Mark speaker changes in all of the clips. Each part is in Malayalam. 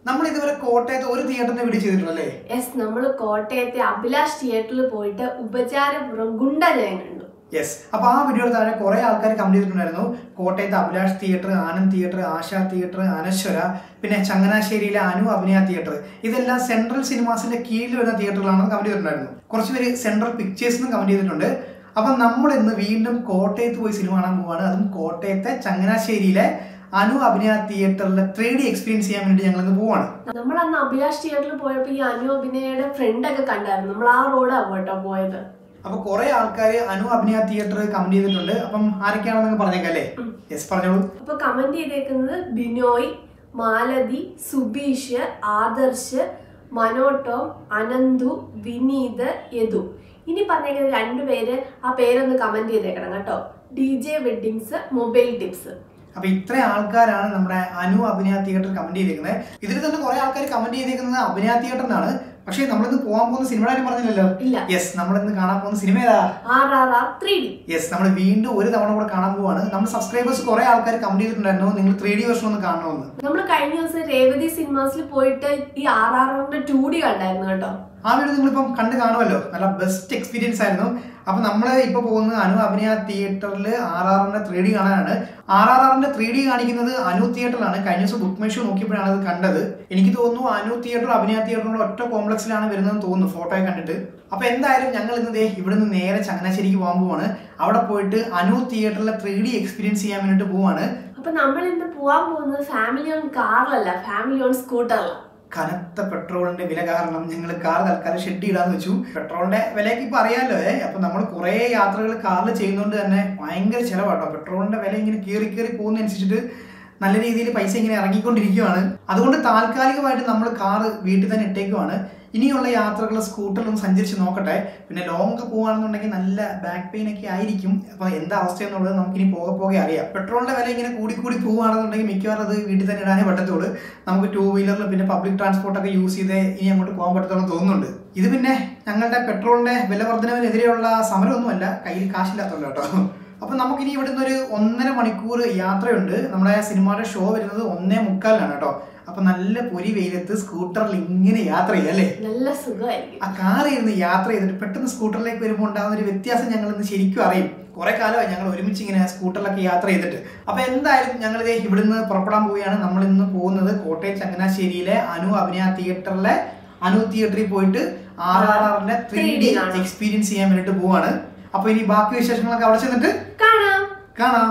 Speaker 1: നമ്മൾ ഇതുവരെ കോട്ടയത്ത് ഒരു തിയേറ്ററിന്റെ വീഡിയോ ചെയ്തിട്ടുള്ളല്ലേ
Speaker 2: യെസ് നമ്മൾ കോട്ടയത്തെ അഭിലാഷ് തിയേറ്ററിൽ പോയിട്ട് ഉപചാരപുരം ഗുണ്ടജയം കണ്ടു
Speaker 1: യെസ് അപ്പൊ ആ വീഡിയോയുടെ താഴെ കുറെ ആൾക്കാർ കമന്റ് ചെയ്തിട്ടുണ്ടായിരുന്നു കോട്ടയത്ത് Abhilash theatre Anand theatre Asha theatre Anaswara പിന്നെ ചങ്ങനാശ്ശേരിയിലെ അനു അഭിനയ തിയേറ്റർ ഇതെല്ലാം സെൻട്രൽ സിനിമാസിന്റെ കീഴിൽ വരുന്ന തിയേറ്ററുകളാണെന്ന് കമന്റ് ചെയ്തിട്ടുണ്ടായിരുന്നു കുറച്ച് പേര് സെൻട്രൽ പിക്ചേഴ്സിനും കമന്റ് ചെയ്തിട്ടുണ്ട് അപ്പൊ നമ്മൾ ഇന്ന് വീണ്ടും കോട്ടയത്ത് പോയി സിനിമ കാണാൻ പോവാണ് അതും കോട്ടയത്തെ ചങ്ങനാശ്ശേരിയിലെ അനു അഭിനയ തിയേറ്ററിലെ ത്രീ ഡി എക്സ്പീരിയൻസ് ചെയ്യാൻ വേണ്ടി ഞങ്ങൾ ഇന്ന് പോവാണ്
Speaker 2: നമ്മൾ അന്ന് അഭിലാഷ് തിയേറ്ററിൽ പോയപ്പോൾ ഈ അനു അഭിനയയുടെ ഫ്രണ്ട് ഒക്കെ കണ്ടായിരുന്നു നമ്മൾ ആ റോഡാണ് കേട്ടോ പോയത്
Speaker 1: അപ്പൊ കുറെ ആൾക്കാർ അനു അഭിനയ തിയേറ്റർ കമന്റ് ചെയ്തിട്ടുണ്ട് അപ്പം ആരൊക്കെയാണെന്ന് പറഞ്ഞേക്കാം അല്ലേ യെസ് പറഞ്ഞോളൂ
Speaker 2: അപ്പൊ കമന്റ് ചെയ്തേക്കുന്നത് ബിനോയ് മാലതി സുബീഷ് ആദർശ് മനോട്ടോം അനന്തു വിനീത് യദു ഇനി പറഞ്ഞേക്കുന്ന രണ്ടുപേര് ആ പേരൊന്ന് കമന്റ് ചെയ്തേക്കണം കേട്ടോ D J weddings mobile tips
Speaker 1: അപ്പൊ ഇത്ര ആൾക്കാരാണ് നമ്മുടെ അനു അഭിനയ തിയേറ്റർ കമന്റ് ചെയ്തേക്കുന്നത് ഇതിൽ തന്നെ കുറെ ആൾക്കാർ കമന്റ് ചെയ്തേക്കുന്നത് അഭിനയ തിയേറ്ററിനാണ് പക്ഷേ നമ്മളിന്ന് പോകാൻ പോകുന്ന സിനിമയുടെ കാര്യം പറഞ്ഞില്ലല്ലോ
Speaker 2: ഇല്ല
Speaker 1: യെസ് നമ്മളിന്ന് കാണാൻ പോകുന്ന സിനിമ ഏതാ
Speaker 2: R R R three D
Speaker 1: yes നമ്മൾ വീണ്ടും ഒരു തവണ കൂടെ കാണാൻ പോവാണ് നമ്മുടെ സബ്സ്ക്രൈബേഴ്സ് കുറെ ആൾക്കാർ കമന്റ് ചെയ്തിട്ടുണ്ടായിരുന്നു നിങ്ങൾ ത്രീ ഡി വെർഷൻ ഒന്ന് കാണണമെന്ന്
Speaker 2: നമ്മൾ കഴിഞ്ഞ ദിവസം രേവതി സിനിമാസിൽ പോയിട്ട് ഈ ആർ ആർ ആറിന്റെ ടു ഡി കണ്ടായിരുന്നു കേട്ടോ
Speaker 1: ആ വീഡിയോ നിങ്ങളിപ്പം കണ്ട് കാണുമല്ലോ നല്ല ബെസ്റ്റ് എക്സ്പീരിയൻസ് ആയിരുന്നു അപ്പൊ നമ്മൾ ഇപ്പൊ പോകുന്നത് അനു അഭിനയ തിയേറ്ററിൽ ആർ ആറിന്റെ ത്രീ ഡി കാണാനാണ് ആർ ആർ ആറിന്റെ ത്രീ ഡി കാണിക്കുന്നത് അനു തിയേറ്ററിലാണ് കഴിഞ്ഞ ദിവസം ബുക്ക് മൈ ഷോ നോക്കിയപ്പോഴാണ് അത് കണ്ടത് എനിക്ക് തോന്നുന്നു അനു തിയേറ്റർ അഭിനയ തിയേറ്ററും കൂടെ ഒറ്റ കോംപ്ലക്സിലാണ് വരുന്നതെന്ന് തോന്നുന്നു ഫോട്ടോയെ കണ്ടിട്ട് അപ്പൊ എന്തായാലും ഞങ്ങൾ ഇന്ന് ദേ ഇവിടുന്ന് നേരെ ചങ്ങനാശ്ശേരിക്ക് പോകാൻ പോവാണ് അവിടെ പോയിട്ട് അനു തിയേറ്ററിലെ ത്രീ ഡി എക്സ്പീരിയൻസ് ചെയ്യാൻ വേണ്ടിട്ട് പോവാണ്
Speaker 2: അപ്പൊ നമ്മൾ ഇന്ന് പോവാൻ പോകുന്നത് ഫാമിലി ഓൺ കാറിലല്ല ഫാമിലി ഓൺ സ്കൂട്ടറിലാണ്
Speaker 1: കനത്ത പെട്രോളിന്റെ വില കാരണം ഞങ്ങൾ കാർ തൽക്കാലം ഷെഡ് ഇടാന്ന് വെച്ചു പെട്രോളിന്റെ വിലയൊക്കെ ഇപ്പൊ അറിയാലോ ഏ അപ്പൊ നമ്മൾ കുറെ യാത്രകൾ കാറിൽ ചെയ്യുന്നതുകൊണ്ട് തന്നെ ഭയങ്കര ചിലവാട്ടോ പെട്രോളിന്റെ വില ഇങ്ങനെ കീറി കീറി പോകുന്നതനുസരിച്ചിട്ട് നല്ല രീതിയിൽ പൈസ ഇങ്ങനെ ഇറങ്ങിക്കൊണ്ടിരിക്കുകയാണ് അതുകൊണ്ട് താൽക്കാലികമായിട്ട് നമ്മൾ കാറ് വീട്ടിൽ തന്നെ ഇട്ടേക്കുവാണ് ഇനിയുള്ള യാത്രകൾ സ്കൂട്ടറിലൊന്ന് സഞ്ചരിച്ച് നോക്കട്ടെ പിന്നെ ലോങ് ഒക്കെ പോവുകയാണെന്നുണ്ടെങ്കിൽ നല്ല ബാക്ക് പെയിൻ ഒക്കെ ആയിരിക്കും അപ്പൊ എന്താ അവസ്ഥയെന്നുള്ളത് നമുക്കിനി പോകെ പോകെ അറിയാം പെട്രോളിന്റെ വില ഇങ്ങനെ കൂടി കൂടി പോവുകയാണെന്നുണ്ടെങ്കിൽ മിക്കവാറും അത് വീട്ടിൽ തന്നെ ഇടാനേ പറ്റത്തുള്ളൂ നമുക്ക് ടൂ വീലറിൽ പിന്നെ പബ്ലിക് ട്രാൻസ്പോർട്ട് ഒക്കെ യൂസ് ചെയ്തേ ഇനി അങ്ങോട്ട് പോകാൻ പറ്റത്തുള്ളൂ തോന്നുന്നുണ്ട് ഇത് പിന്നെ ഞങ്ങളുടെ പെട്രോളിന്റെ വില വർധനവിനെതിരെയുള്ള സമരമൊന്നുമല്ല കയ്യിൽ കാശില്ലാത്തതുകൊണ്ട് കേട്ടോ അപ്പൊ നമുക്കിനി ഇവിടുന്ന് ഒരു ഒന്നര മണിക്കൂർ യാത്രയുണ്ട് നമ്മുടെ സിനിമയുടെ ഷോ വരുന്നത് ഒന്നേ മുക്കാലിനാണ് കേട്ടോ അപ്പൊ നല്ല പൊരി വെയിലത്ത് സ്കൂട്ടറിൽ ഇങ്ങനെ യാത്ര ചെയ്യാം അല്ലേ
Speaker 2: നല്ല സുഖമായിരിക്കും
Speaker 1: ആ കാറിൽ ഇരുന്ന് യാത്ര ചെയ്തിട്ട് പെട്ടെന്ന് സ്കൂട്ടറിലേക്ക് വരുമ്പോൾ ഉണ്ടാകുന്ന ഒരു വ്യത്യാസം ഞങ്ങൾ ഇന്ന് ശരിക്കും അറിയും കുറെ കാലമായി ഞങ്ങൾ ഒരുമിച്ച് ഇങ്ങനെ സ്കൂട്ടറിലൊക്കെ യാത്ര ചെയ്തിട്ട് അപ്പൊ എന്തായാലും ഞങ്ങൾ ഇതേ ഇവിടുന്ന് പുറപ്പെടാൻ പോവുകയാണ് നമ്മൾ ഇന്ന് പോകുന്നത് കോട്ടയം ചങ്ങനാശ്ശേരിയിലെ അനു അഭിനയ തിയേറ്ററിലെ അനു തിയേറ്ററിൽ പോയിട്ട് ആർ ആർ ആറിന്റെ ത്രീ ഡി
Speaker 2: 3D കാണാം.
Speaker 1: എക്സ്പീരിയൻസ് ചെയ്യാൻ വേണ്ടിട്ട് പോവാണ് അപ്പൊ ഇനി ബാക്കി വിശേഷങ്ങളൊക്കെ അവിടെ ചെന്നിട്ട്
Speaker 2: കാണാം
Speaker 1: കാണാം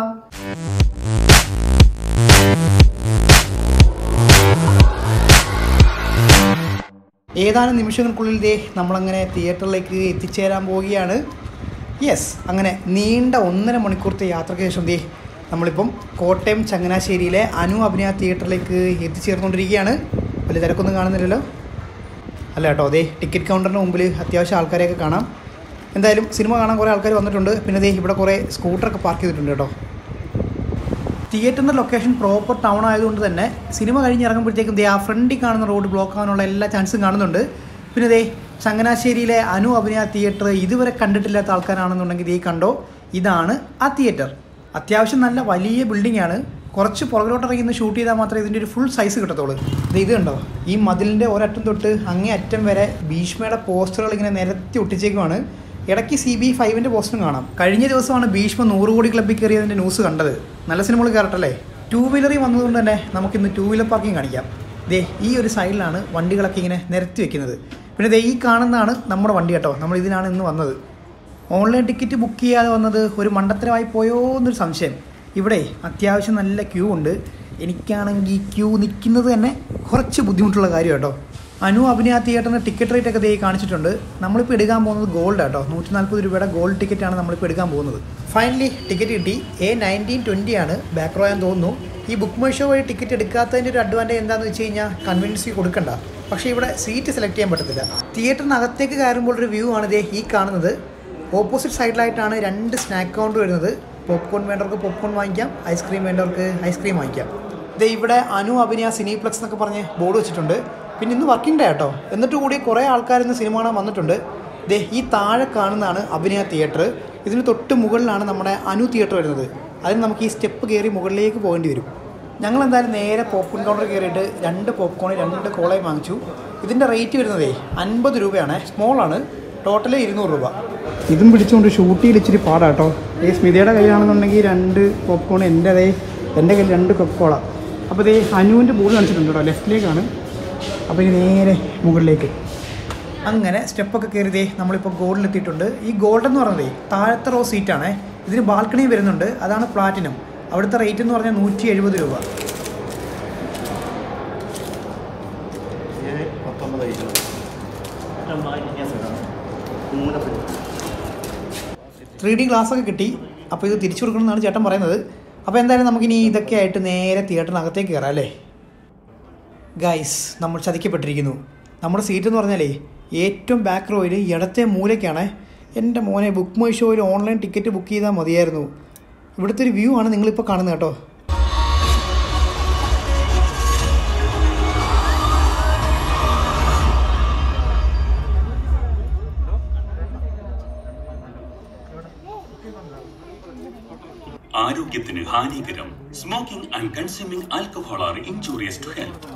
Speaker 1: ഏതാനും നിമിഷങ്ങൾക്കുള്ളിൽ ദേ നമ്മളങ്ങനെ തിയേറ്ററിലേക്ക് എത്തിച്ചേരാൻ പോവുകയാണ് യെസ് അങ്ങനെ നീണ്ട ഒന്നര മണിക്കൂറത്തെ യാത്രയ്ക്ക് ശേഷം ദേ നമ്മളിപ്പം കോട്ടയം ചങ്ങനാശ്ശേരിയിലെ അനു അഭിനയ തിയേറ്ററിലേക്ക് എത്തിച്ചേർന്നുകൊണ്ടിരിക്കുകയാണ് വലിയ തിരക്കൊന്നും കാണുന്നില്ലല്ലോ അല്ല കേട്ടോ അതെ ടിക്കറ്റ് കൗണ്ടറിന് മുമ്പിൽ അത്യാവശ്യം ആൾക്കാരെയൊക്കെ കാണാം എന്തായാലും സിനിമ കാണാൻ കുറേ ആൾക്കാർ വന്നിട്ടുണ്ട് പിന്നെ ദേ ഇവിടെ കുറേ സ്കൂട്ടറൊക്കെ പാർക്ക് ചെയ്തിട്ടുണ്ട് കേട്ടോ തിയേറ്ററിൻ്റെ ലൊക്കേഷൻ പ്രോപ്പർ ടൗൺ ആയതുകൊണ്ട് തന്നെ സിനിമ കഴിഞ്ഞ് ഇറങ്ങുമ്പോഴത്തേക്കും ദേ ആ ഫ്രണ്ടിൽ കാണുന്ന റോഡ് ബ്ലോക്ക് ആവാനുള്ള എല്ലാ ചാൻസും കാണുന്നുണ്ട് പിന്നെ ദേ ചങ്ങനാശ്ശേരിയിലെ അനു അഭിനയ തിയേറ്റർ ഇതുവരെ കണ്ടിട്ടില്ലാത്ത ആൾക്കാരാണെന്നുണ്ടെങ്കിൽ ദേ കണ്ടോ ഇതാണ് ആ തിയേറ്റർ അത്യാവശ്യം നല്ല വലിയ ബിൽഡിംഗ് ആണ് കുറച്ച് പുറകിലോട്ട് ഇറങ്ങി നിന്ന് ഷൂട്ട് ചെയ്താൽ മാത്രമേ ഇതിൻ്റെ ഒരു ഫുൾ സൈസ് കിട്ടത്തുള്ളൂ ദേ ഇത് കണ്ടോ ഈ മതിലിൻ്റെ ഒരറ്റം തൊട്ട് അങ്ങേ അറ്റം വരെ ഭീഷ്മയുടെ പോസ്റ്ററുകൾ ഇങ്ങനെ നിരത്തി ഒട്ടിച്ചേക്കുവാണ് ഇടയ്ക്ക് സി ബി ഫൈവിൻ്റെ പോസ്റ്ററും കാണാം കഴിഞ്ഞ ദിവസമാണ് ഭീഷ്മ നൂറ് കോടി ക്ലബ്ബിൽ കയറിയതിൻ്റെ ന്യൂസ് കണ്ടത് നല്ല സിനിമകൾ കയറട്ടല്ലേ ടൂ വീലറിൽ വന്നതുകൊണ്ട് തന്നെ നമുക്കിന്ന് ടൂ വീലർ പാർക്കിംഗ് കാണിക്കാം ദേ ഈ ഒരു സൈഡിലാണ് വണ്ടികളൊക്കെ ഇങ്ങനെ നിരത്തി വെക്കുന്നത് പിന്നെ ദേ ഈ കാണുന്നതാണ് നമ്മുടെ വണ്ടി കേട്ടോ നമ്മൾ ഇതിനാണ് ഇന്ന് വന്നത് ഓൺലൈൻ ടിക്കറ്റ് ബുക്ക് ചെയ്യാതെ വന്നത് ഒരു മണ്ടത്തരമായി പോയോ എന്നൊരു സംശയം ഇവിടെ അത്യാവശ്യം നല്ല ക്യൂ ഉണ്ട് എനിക്കാണെങ്കിൽ ക്യൂ നിൽക്കുന്നത് തന്നെ കുറച്ച് ബുദ്ധിമുട്ടുള്ള കാര്യം കേട്ടോ അനു അഭിനയ തിയേറ്ററിന് ടിക്കറ്റ് റേറ്റ് ഒക്കെ ദേ കാണിച്ചിട്ടുണ്ട് നമ്മളിപ്പോൾ എടുക്കാൻ പോകുന്നത് ഗോൾഡ് കേട്ടോ നൂറ്റി നാൽപ്പത് രൂപയുടെ ഗോൾഡ് ടിക്കറ്റാണ് നമ്മളിപ്പോൾ എടുക്കാൻ പോകുന്നത് ഫൈനലി ടിക്കറ്റ് കിട്ടി എ നയൻറ്റീൻ ട്വൻറ്റി ആണ് ബാക്ക് റോ ആയെന്ന് തോന്നുന്നു ഈ ബുക്ക് മൈ ഷോ വഴി ടിക്കറ്റ് എടുക്കാത്തതിൻ്റെ ഒരു അഡ്വാൻറ്റേജ് എന്താണെന്ന് വെച്ച് കഴിഞ്ഞാൽ കൺവീനിയൻസ് ഫീ കൊടുക്കണ്ട പക്ഷേ ഇവിടെ സീറ്റ് സെലക്ട് ചെയ്യാൻ പറ്റത്തില്ല തിയേറ്ററിനകത്തേക്ക് കയറുമ്പോൾ ഒരു വ്യൂ ആണ് ദേ ഈ കാണുന്നത് ഓപ്പോസിറ്റ് സൈഡിലായിട്ടാണ് രണ്ട് സ്നാക്ക് കൗണ്ടർ വരുന്നത് പോപ്കോൺ വേണ്ടവർക്ക് പോപ്കോൺ വാങ്ങിക്കാം ഐസ്ക്രീം വേണ്ടവർക്ക് ഐസ്ക്രീം വാങ്ങിക്കാം ദേ ഇവിടെ അനു അഭിനയ സിനിപ്ലക്സ് എന്നൊക്കെ പറഞ്ഞ് ബോർഡ് വെച്ചിട്ടുണ്ട് പിന്നെ ഇന്ന് വർക്കിംഗ് ഡേ കേട്ടോ എന്നിട്ട് കൂടി കുറേ ആൾക്കാർ ഇന്ന് സിനിമ കാണാൻ വന്നിട്ടുണ്ട് ദേ ഈ താഴെ കാണുന്നതാണ് അഭിനയ തിയേറ്റർ ഇതിന് തൊട്ട് മുകളിലാണ് നമ്മുടെ അനു തിയേറ്റർ വരുന്നത് അതിന് നമുക്ക് ഈ സ്റ്റെപ്പ് കയറി മുകളിലേക്ക് പോകേണ്ടി വരും ഞങ്ങൾ എന്തായാലും നേരെ പോപ്കോൺ കൗണ്ടർ കയറിയിട്ട് രണ്ട് പോപ്കോൺ രണ്ട് കോളയും വാങ്ങിച്ചു ഇതിൻ്റെ റേറ്റ് വരുന്നതേ അൻപത് രൂപയാണ് സ്മോളാണ് ടോട്ടൽ ഇരുന്നൂറ് രൂപ ഇതും പിടിച്ചുകൊണ്ട് ഷൂട്ട് ചെയ്ത് ഇച്ചിരി പാടാട്ടോ ഈ സ്മിതയുടെ കയ്യിലാണെന്നുണ്ടെങ്കിൽ രണ്ട് പോപ്കോൺ എൻ്റെ അതേ എൻ്റെ കയ്യിൽ രണ്ട് കൊക്കോള അപ്പോൾ ഇതേ അനുവിൻ്റെ ബോർഡ് കാണിച്ചിട്ടുണ്ട് കേട്ടോ ലെഫ്റ്റിലേക്കാണ് അപ്പോൾ ഇനി നേരെ മുകളിലേക്ക് അങ്ങനെ സ്റ്റെപ്പൊക്കെ കയറിയതേ നമ്മളിപ്പോൾ ഗോൾഡിലെത്തിയിട്ടുണ്ട് ഈ ഗോൾഡ് എന്ന് പറയുന്നത് താഴത്തെ റോ സീറ്റാണ് ഇതിന് ബാൽക്കണി വരുന്നുണ്ട് അതാണ് പ്ലാറ്റിനം അവിടുത്തെ റേറ്റ് എന്ന് പറഞ്ഞാൽ നൂറ്റി എഴുപത് രൂപ
Speaker 3: പത്തൊമ്പത് ഇരുപത് മൂന്ന്
Speaker 1: ത്രീ ഡി ഗ്ലാസ് ഒക്കെ കിട്ടി അപ്പോൾ ഇത് തിരിച്ചു കൊടുക്കണമെന്നാണ് ചേട്ടൻ പറയുന്നത് അപ്പോൾ എന്തായാലും നമുക്കിനി ഇതൊക്കെ ആയിട്ട് നേരെ തിയേറ്ററിനകത്തേക്ക് കയറാം അല്ലേ ഗൈസ് നമ്മൾ ചതിക്കപ്പെട്ടിരിക്കുന്നു നമ്മുടെ സീറ്റ് എന്ന് പറഞ്ഞാലേ ഏറ്റവും ബാക്ക് റോയിൽ ഇടത്തെ മൂലയ്ക്കാണ് എൻ്റെ മോനെ ബുക്ക് മൈ ഷോയിൽ ഓൺലൈൻ ടിക്കറ്റ് ബുക്ക് ചെയ്താൽ മതിയായിരുന്നു ഇവിടുത്തെ ഒരു വ്യൂ ആണ് നിങ്ങളിപ്പോൾ കാണുന്നത് കേട്ടോ
Speaker 4: ആരോഗ്യത്തിന് ഹാനികരം smoking and consuming alcohol are injurious to health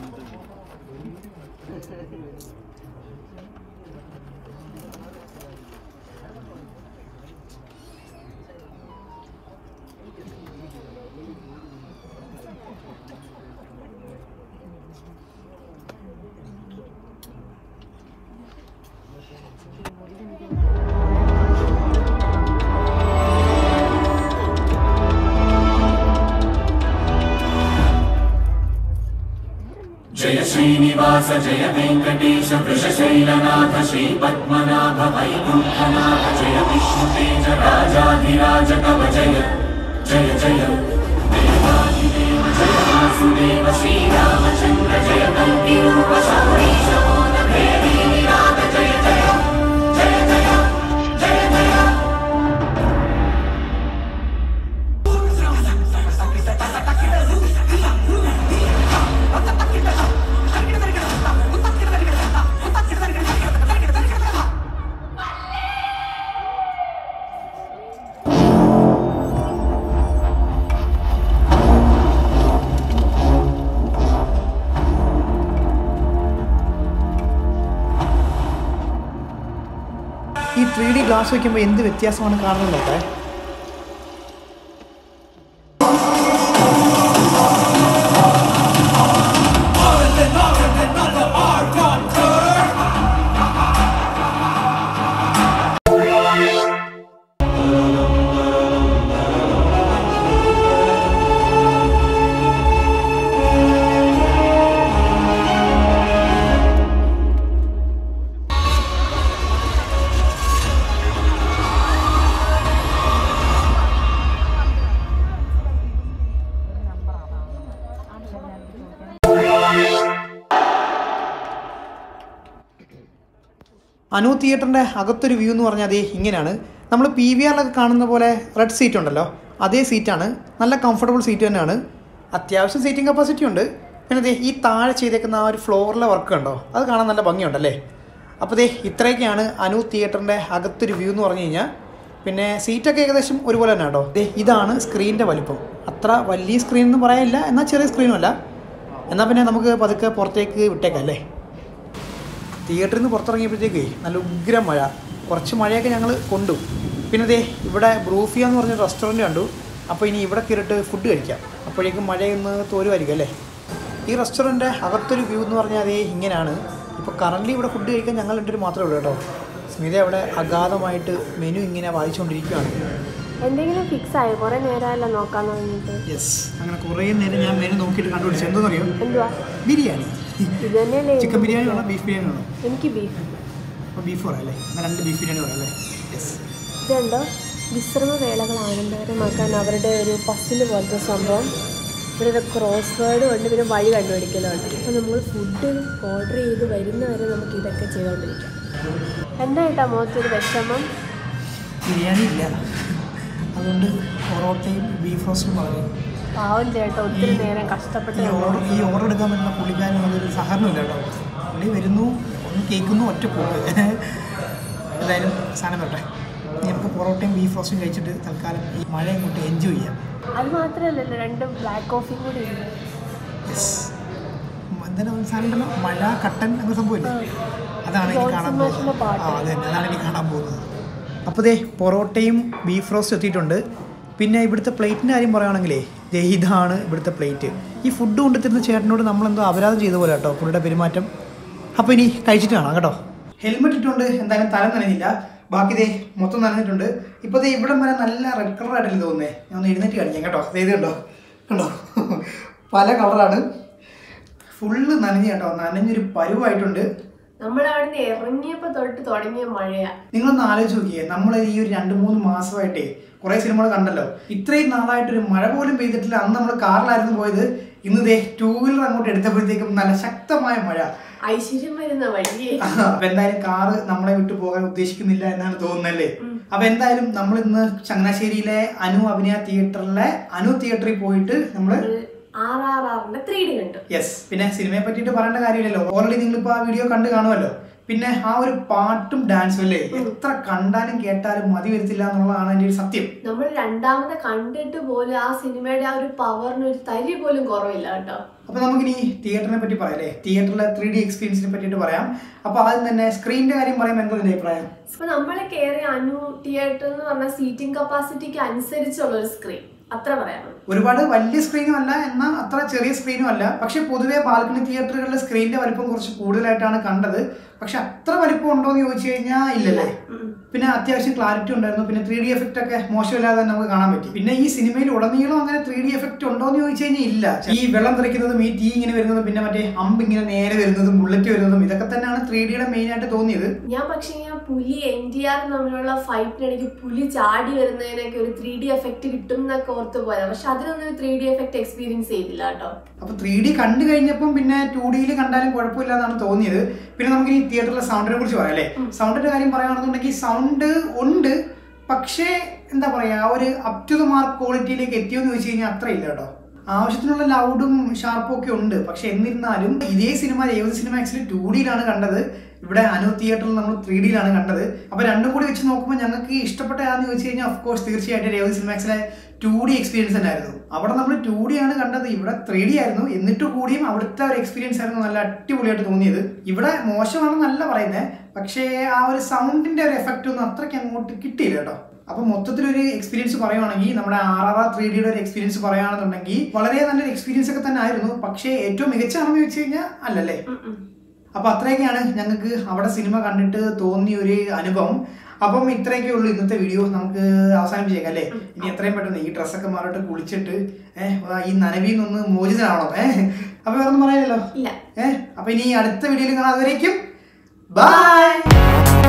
Speaker 5: जय श्रीनिवास जय वेङ्कटेश वृषशैलनाथ श्रीपद्मनाभ वैकुण्ठनाथ जय विष्णुतेज राजाधिराज कव जय जय जय देवादिदेव जय वासुदेव श्रीरामचन्द्र जय कल्पिरूप शौरीश भेदी निराग जय जय जय जय जय जय
Speaker 1: ഈ ത്രീ ഡി ഗ്ലാസ് വയ്ക്കുമ്പോൾ എന്ത് വ്യത്യാസമാണ് കാണുന്നത് നോക്കേ അനു തിയേറ്ററിൻ്റെ അകത്തൊരു വ്യൂ എന്ന് പറഞ്ഞാൽ അതേ ഇങ്ങനെയാണ് നമ്മൾ പി വി ആറിലൊക്കെ കാണുന്ന പോലെ റെഡ് സീറ്റ് ഉണ്ടല്ലോ അതേ സീറ്റാണ് നല്ല കംഫർട്ടബിൾ സീറ്റ് തന്നെയാണ് അത്യാവശ്യം സീറ്റിംഗ് കപ്പാസിറ്റി ഉണ്ട് പിന്നെ ദേ ഈ താഴെ ചെയ്തേക്കുന്ന ആ ഒരു ഫ്ലോറിലെ വർക്ക് ഉണ്ടോ അത് കാണാൻ നല്ല ഭംഗിയുണ്ടല്ലേ അപ്പോൾ ദേ ഇത്രയൊക്കെയാണ് അനു തിയേറ്ററിൻ്റെ അകത്തൊരു വ്യൂ എന്ന് പറഞ്ഞു കഴിഞ്ഞാൽ പിന്നെ സീറ്റൊക്കെ ഏകദേശം ഒരുപോലെ തന്നെ കേട്ടോ ദേ ഇതാണ് സ്ക്രീനിൻ്റെ വലിപ്പം അത്ര വലിയ സ്ക്രീൻ എന്ന് പറയാനില്ല എന്നാൽ ചെറിയ സ്ക്രീനും അല്ല എന്നാൽ പിന്നെ നമുക്ക് പതുക്കെ പുറത്തേക്ക് വിട്ടേക്കാം അല്ലേ തിയേറ്ററിൽ നിന്ന് പുറത്തിറങ്ങിയപ്പോഴത്തേക്കേ നല്ല ഉഗ്രം മഴ കുറച്ച് മഴയൊക്കെ ഞങ്ങൾ കൊണ്ടു പിന്നെ ദേ ഇവിടെ ബ്രൂഫിയ എന്ന് പറഞ്ഞ റെസ്റ്റോറൻറ്റ് കണ്ടു അപ്പോൾ ഇനി ഇവിടെ കയറിയിട്ട് ഫുഡ് കഴിക്കാം അപ്പോഴേക്കും മഴയൊന്ന് തോരുമായിരിക്കും അല്ലേ ഈ റെസ്റ്റോറൻറ്റ് അകത്തൊരു വ്യൂ എന്ന് പറഞ്ഞാൽ അതേ ഇങ്ങനെയാണ് ഇപ്പോൾ കറൻ്റ് ഇവിടെ ഫുഡ് കഴിക്കാൻ ഞങ്ങൾ രണ്ടുപേരും മാത്രമേ ഉള്ളൂ കേട്ടോ സ്മിത അവിടെ അഗാധമായിട്ട് മെനു ഇങ്ങനെ വായിച്ചുകൊണ്ടിരിക്കുകയാണ്
Speaker 2: എന്തെങ്കിലും ഫിക്സ് ആയോ കുറെ നേരമല്ല നോക്കാൻ തുടങ്ങിയിട്ട്
Speaker 1: യെസ് അങ്ങനെ കുറേ നേരം ഞാൻ മെനു നോക്കിയിട്ട് കണ്ടുപിടിച്ചു എന്തെന്നറിയോ
Speaker 2: എന്തുവാ
Speaker 1: ബിരിയാണി
Speaker 2: ഇത് തന്നെയല്ലേ
Speaker 1: ചിക്കൻ ബിരിയാണി വേണോ ബീഫ് ബിരിയാണി വേണോ
Speaker 2: എനിക്ക് ബീഫ്
Speaker 1: അപ്പോൾ ബീഫ് പറയാം അല്ലേ എന്നാൽ രണ്ട് ബീഫ് ബിരിയാണി പറയാം അല്ലേ യെസ്
Speaker 2: ഇതുണ്ടോ വിശ്രമ വേളകൾ ആനന്ദകരമാക്കാൻ അവരുടെ ഒരു പസിൽ പോലത്തെ സംഭവം ഇവിടെ ഒരു ക്രോസ് വേർഡ് കൊണ്ട് പിന്നെ വഴി കണ്ടുപിടിക്കലുണ്ട് അപ്പോൾ നമ്മൾ ഫുഡ് ഓർഡർ ചെയ്ത് വരുന്നവരെ നമുക്ക് ഇതൊക്കെ ചെയ്തുകൊണ്ടിരിക്കാം എന്തായിട്ടാ മുഖത്തൊരു വിഷമം
Speaker 1: ബിരിയാണി ഇല്ല അതുകൊണ്ട് പൊറോട്ടയും ബീഫ് റോസ്റ്റും പറഞ്ഞു
Speaker 2: പാവം ചേട്ടാ ഒത്തിരി നേരം കഷ്ടപ്പെട്ട്
Speaker 1: ഈ ഓർഡർ ഈ ഓർഡർ എടുക്കാൻ പറ്റുന്ന പുള്ളിക്കാരൻ അതൊരു സഹകരണമില്ല കേട്ടോ പുള്ളി വരുന്നു ഒന്ന് കേൾക്കുന്നു ഒറ്റ പോക്ക് എന്തായാലും സാധനം വരട്ടെ ഇനി നമുക്ക് പൊറോട്ടയും ബീഫ് റോസ്റ്റും കഴിച്ചിട്ട് തൽക്കാലം ഈ മഴ ഇങ്ങോട്ട് എൻജോയ് ചെയ്യാം
Speaker 2: അത് മാത്രമല്ലല്ലോ രണ്ട് ബ്ലാക്ക് കോഫിയും കൂടി ഉണ്ട്
Speaker 1: യെസ് എന്താണ് സാധനം ഉണ്ടല്ലോ മഴ കട്ടൻ എന്ന സംഭവമില്ലേ അതാണ് എനിക്ക് കാണാൻ പോകുന്നത് ആ അതെ അതാണ് എനിക്ക് കാണാൻ പോകുന്നത് അപ്പോൾ ദേ പൊറോട്ടയും ബീഫ് റോസ്റ്റ് എത്തിയിട്ടുണ്ട് പിന്നെ ഇവിടുത്തെ പ്ലേറ്റിൻ്റെ കാര്യം പറയുകയാണെങ്കിലേ ദേ ഇതാണ് ഇവിടുത്തെ പ്ലേറ്റ് ഈ ഫുഡ് കൊണ്ടുത്തരുന്ന ചേട്ടനോട് നമ്മളെന്തോ അപരാധം ചെയ്ത പോലെ കേട്ടോ പുള്ളിയുടെ പെരുമാറ്റം അപ്പോൾ ഇനി കഴിച്ചിട്ട് കാണാം കേട്ടോ ഹെൽമെറ്റ് ഇട്ടുകൊണ്ട് എന്തായാലും തല നനഞ്ഞില്ല ബാക്കി ദേ മൊത്തം നനഞ്ഞിട്ടുണ്ട് ഇപ്പോൾ ദേ ഇവിടം വരെ നല്ല റെഡ് കളർ ആയിട്ടല്ലേ തോന്നുന്നേ ഞാൻ ഒന്ന് എഴുന്നേറ്റ് കാണിക്കാം കേട്ടോ ദേ ഇത് കണ്ടോ കണ്ടോ പല കളറാണ് ഫുള്ള് നനഞ്ഞ് കേട്ടോ നനഞ്ഞൊരു പരുവായിട്ടുണ്ട്
Speaker 2: നമ്മൾ അവിടുന്ന് ഇറങ്ങിയപ്പോ തൊട്ട് തുടങ്ങിയ മഴയാ
Speaker 1: നിങ്ങളൊന്ന് ആലോചിച്ച് നോക്കിയേ നമ്മൾ ഈ ഒരു രണ്ട് മൂന്ന് മാസമായിട്ടേ കുറേ സിനിമകൾ കണ്ടല്ലോ ഇത്രയും നാളായിട്ടൊരു മഴ പോലും പെയ്തിട്ടില്ല അന്ന് നമ്മൾ കാറിലായിരുന്നു പോയത് ഇന്ന് ദേ ടൂ വീലർ അങ്ങോട്ട് എടുത്തപ്പോഴത്തേക്കും നല്ല ശക്തമായ മഴ
Speaker 2: ഐശ്വര്യം വരുന്ന വഴിയേ
Speaker 1: അപ്പൊ എന്തായാലും കാറ് നമ്മളെ വിട്ടു പോകാൻ ഉദ്ദേശിക്കുന്നില്ല എന്നാണ് തോന്നുന്നല്ലേ അപ്പൊ എന്തായാലും നമ്മൾ ഇന്ന് ചങ്ങനാശ്ശേരിയിലെ അനു അഭിനയ തിയേറ്ററിലെ അനു തിയേറ്ററിൽ പോയിട്ട് നമ്മള്
Speaker 2: ആർ ആർ ആറിന്റെ ത്രീ ഡി കണ്ടു
Speaker 1: യെസ് പിന്നെ സിനിമയെ പറ്റിയിട്ട് പറയേണ്ട കാര്യമില്ലല്ലോ ഓൾറെഡി നിങ്ങളിപ്പോൾ ആ വീഡിയോ കണ്ടു കാണുമല്ലോ പിന്നെ ആ ഒരു പാട്ടും ഡാൻസും അല്ലേ എത്ര കണ്ടാലും കേട്ടാലും മതി വരത്തില്ല എന്നുള്ളതാണ് എൻ്റെ ഒരു സത്യം
Speaker 2: നമ്മൾ രണ്ടാമത് കണ്ടിട്ട് പോലും ആ സിനിമയുടെ ആ ഒരു പവറിന് ഒരു തരി പോലും കുറവില്ല കേട്ടോ
Speaker 1: അപ്പൊ നമുക്കിനി തിയേറ്ററിനെ പറ്റി പറയാം അല്ലേ തിയേറ്ററിലെ ത്രീ ഡി എക്സ്പീരിയൻസിനെ പറ്റിയിട്ട് പറയാം അപ്പൊ ആദ്യം തന്നെ സ്ക്രീനിന്റെ കാര്യം പറയുമ്പോൾ എന്താ നിന്റെ അഭിപ്രായം
Speaker 2: അപ്പൊ നമ്മൾ കയറിയ അനു തിയേറ്റർ എന്ന് പറഞ്ഞ സീറ്റിംഗ് കപ്പാസിറ്റിക്ക് അനുസരിച്ചുള്ള ഒരു സ്ക്രീൻ അത്ര പറയാനുള്ളൂ
Speaker 1: ഒരുപാട് വലിയ സ്ക്രീനും അല്ല എന്നാൽ അത്ര ചെറിയ സ്ക്രീനും അല്ല പക്ഷെ പൊതുവെ ബാൽക്കണി തിയേറ്ററുകളിലെ സ്ക്രീനിന്റെ വലിപ്പം കുറച്ച് കൂടുതലായിട്ടാണ് കണ്ടത് പക്ഷെ അത്ര വലിപ്പം ഉണ്ടോ എന്ന് ചോദിച്ചു കഴിഞ്ഞാൽ ഇല്ലല്ലേ പിന്നെ അത്യാവശ്യം ക്ലാരിറ്റി ഉണ്ടായിരുന്നു പിന്നെ ത്രീ ഡി എഫക്റ്റ് ഒക്കെ മോശമില്ലാതെ തന്നെ നമുക്ക് കാണാൻ പറ്റി പിന്നെ ഈ സിനിമയിൽ ഉടനീളം അങ്ങനെ ത്രീ ഡി എഫക്റ്റ് ഉണ്ടോ എന്ന് ചോദിച്ചു കഴിഞ്ഞാൽ ഇല്ല ഈ വെള്ളം തെറിക്കുന്നതും ഈ തീ ഇങ്ങനെ വരുന്നതും പിന്നെ മറ്റേ അമ്പ് ഇങ്ങനെ നേരെ വരുന്നതും ബുള്ളറ്റ് വരുന്നതും ഇതൊക്കെ തന്നെയാണ് ത്രീ ഡിയുടെ മെയിൻ ആയിട്ട് തോന്നിയത്
Speaker 2: ഞാൻ പക്ഷേ ഞാൻ പുലി എൻ ഡി ആർ തമ്മിലുള്ള ഫൈറ്റിനിടയ്ക്ക് പുലി ചാടി വരുന്നതിനൊക്കെ ഒരു ത്രീ ഡി എഫക്റ്റ് കിട്ടും എന്നൊക്കെ ഓർത്ത് പോയത് പക്ഷെ അതിനൊന്നും ത്രീ ഡി എഫക്റ്റ് എക്സ്പീരിയൻസ് ചെയ്തില്ല കേട്ടോ
Speaker 1: അപ്പൊ ത്രീ ഡി കണ്ടു കഴിഞ്ഞപ്പം പിന്നെ ടു ഡിയിൽ കണ്ടാലും കുഴപ്പമില്ല എന്നാണ് തോന്നിയത് പിന്നെ നമുക്ക് ഈ തിയേറ്ററിലെ സൗണ്ടിനെ കുറിച്ച് പറയാം അല്ലേ സൗണ്ടിന്റെ കാര്യം പറയുകയാണെന്നുണ്ടെങ്കിൽ സൗണ്ട് ഉണ്ട് പക്ഷേ എന്താ പറയാ ആ ഒരു അപ് ടു ദ മാർക്ക് ക്വാളിറ്റിയിലേക്ക് എത്തിയോ എന്ന് ചോദിച്ചു കഴിഞ്ഞാൽ അത്ര ഇല്ല കേട്ടോ ആവശ്യത്തിനുള്ള ലൗഡും ഷാർപ്പും ഒക്കെ ഉണ്ട് പക്ഷെ എന്നിരുന്നാലും ഇതേ cinema Revathi cinema actually two ഡിയിലാണ് കണ്ടത് ഇവിടെ അനു തിയേറ്ററിൽ നമ്മൾ ത്രീ ഡിയിലാണ് കണ്ടത് അപ്പൊ രണ്ടും കൂടി വെച്ച് നോക്കുമ്പോൾ ഞങ്ങൾക്ക് ഇഷ്ടപ്പെട്ട ആന്ന് ചോദിച്ചു കഴിഞ്ഞാൽ ഓഫ് കോഴ്സ് തീർച്ചയായിട്ടും രേവതി സിനിമാക്സിലെ ടു ഡി എക്സ്പീരിയൻസ് തന്നെയായിരുന്നു അവിടെ നമ്മൾ ടു ഡി ആണ് കണ്ടത് ഇവിടെ ത്രീ ഡി ആയിരുന്നു എന്നിട്ട് കൂടിയും അവിടുത്തെ ഒരു എക്സ്പീരിയൻസ് ആയിരുന്നു നല്ല അടിപൊളിയായിട്ട് തോന്നിയത് ഇവിടെ മോശമാണെന്നല്ല പറയുന്നത് പക്ഷേ ആ ഒരു സൗണ്ടിന്റെ ഒരു എഫക്റ്റ് ഒന്നും അത്രയ്ക്ക് അങ്ങോട്ട് കിട്ടിയില്ല കേട്ടോ അപ്പൊ മൊത്തത്തിലൊരു എക്സ്പീരിയൻസ് പറയുവാണെങ്കിൽ നമ്മുടെ ആർ ആർ ആർ ത്രീ ഡിയുടെ ഒരു എക്സ്പീരിയൻസ് പറയുകയാണെന്നുണ്ടെങ്കിൽ വളരെ നല്ലൊരു എക്സ്പീരിയൻസ് ഒക്കെ തന്നെ ആയിരുന്നു പക്ഷേ ഏറ്റവും മികച്ചാണെന്ന് ചോദിച്ചു കഴിഞ്ഞാൽ അല്ലല്ലേ അപ്പൊ അത്രയൊക്കെയാണ് ഞങ്ങൾക്ക് അവിടെ സിനിമ കണ്ടിട്ട് തോന്നിയ ഒരു അനുഭവം അപ്പം ഇത്രയൊക്കെ ഉള്ളൂ ഇന്നത്തെ വീഡിയോ നമുക്ക് അവസാനിപ്പിച്ചേക്കാം അല്ലേ ഇനി എത്രയും പെട്ടെന്ന് ഈ ഡ്രസ്സൊക്കെ മാറിയിട്ട് കുളിച്ചിട്ട് ഏഹ് ഈ നനവിൽ നിന്ന് മോചിതനാവണം ഏഹ് അപ്പൊ വേറെ ഒന്നും പറയാനില്ലല്ലോ
Speaker 2: ഇല്ല
Speaker 1: ഏഹ് അപ്പൊ ഇനി അടുത്ത വീഡിയോയിൽ കാണാം അതുവരേക്കും ബൈ